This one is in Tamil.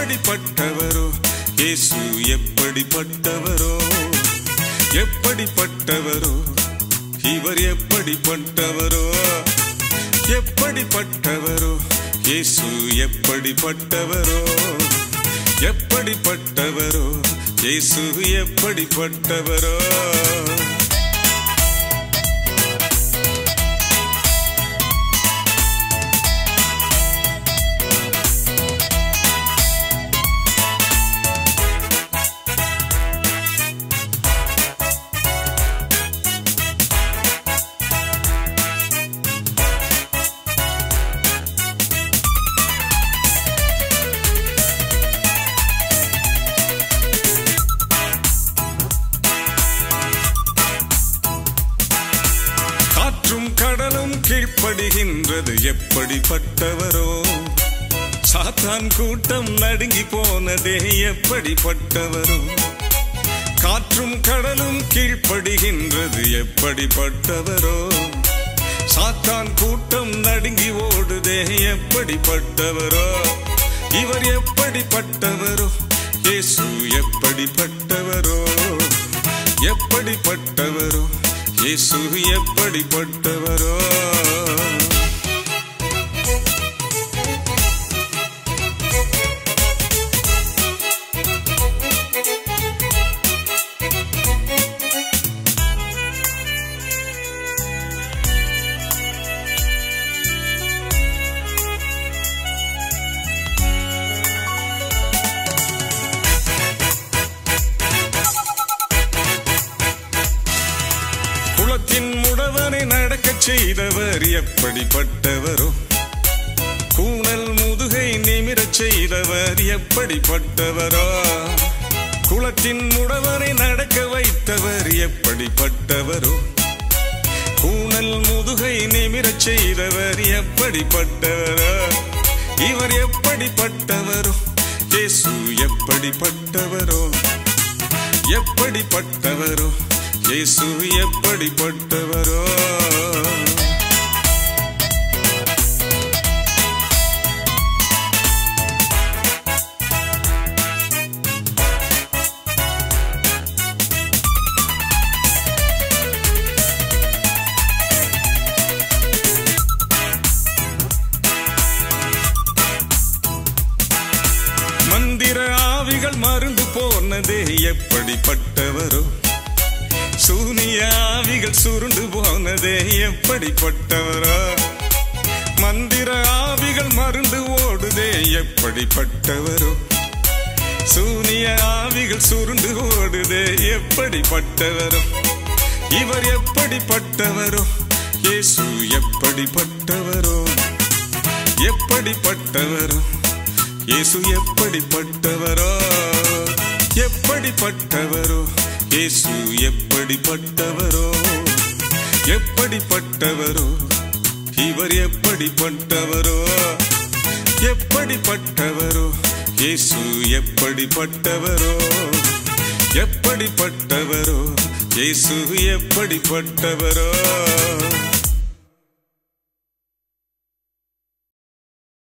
எப்படிப்பட்டவரோ இயேசு எப்படிப்பட்டவரோ எப்படிப்பட்டவரோ இவர் எப்படிப்பட்டவரோ எப்படிப்பட்டவரோ இயேசு எப்படிப்பட்டவரோ எப்படிப்பட்டவரோ இயேசு எப்படிப்பட்டவரோ காற்றும் கடலும் கீழ்ப்படுகின்றது எப்படிப்பட்டவரோ சாத்தான் கூட்டம் நடுங்கி போனதே எப்படிப்பட்டவரோ காற்றும் கடலும் கீழ்ப்படுகின்றது எப்படிப்பட்டவரோ சாத்தான் கூட்டம் நடுங்கி ஓடுதே எப்படிப்பட்டவரோ இவர் எப்படிப்பட்டவரோ இயேசு எப்படிப்பட்டவரோ எப்படிப்பட்டவரோ இயேசு எப்படிப்பட்டவரோ குளத்தின் முடவனை நடக்கச் செய்தவர் எப்படிப்பட்டவரோ கூணல் முதுகை நிமிரச் செய்தவர் எப்படிப்பட்டவரோ குளத்தின் முடவனை நடக்க வைத்தவர் எப்படிப்பட்டவரோ கூணல் முதுகை நிமிரச் செய்தவர் எப்படிப்பட்டவரோ இவர் எப்படிப்பட்டவரோ இயேசு எப்படிப்பட்டவரோ எப்படிப்பட்டவரோ இயேசு எப்படிப்பட்டவரோ மந்திர ஆவிகள் மருந்து போனதே எப்படிப்பட்டவரோ சூனிய ஆவிகள் சுருண்டு போனதே எப்படிப்பட்டவரோ மந்திர ஆவிகள் மருந்து ஓடுதே எப்படிப்பட்டவரோ சூனிய ஆவிகள் சுருண்டு ஓடுதே எப்படிப்பட்டவரோ இவர் எப்படிப்பட்டவரோ இயேசு எப்படிப்பட்டவரோ எப்படிப்பட்டவரோ இயேசு எப்படிப்பட்டவரோ எப்படிப்பட்டவரோ இயேசு எப்படிப்பட்டவரோ எப்படிப்பட்டவரோ இவர் எப்படிப்பட்டவரோ எப்படிப்பட்டவரோ இயேசு எப்படிப்பட்டவரோ எப்படிப்பட்டவரோ இயேசு எப்படிப்பட்டவரோ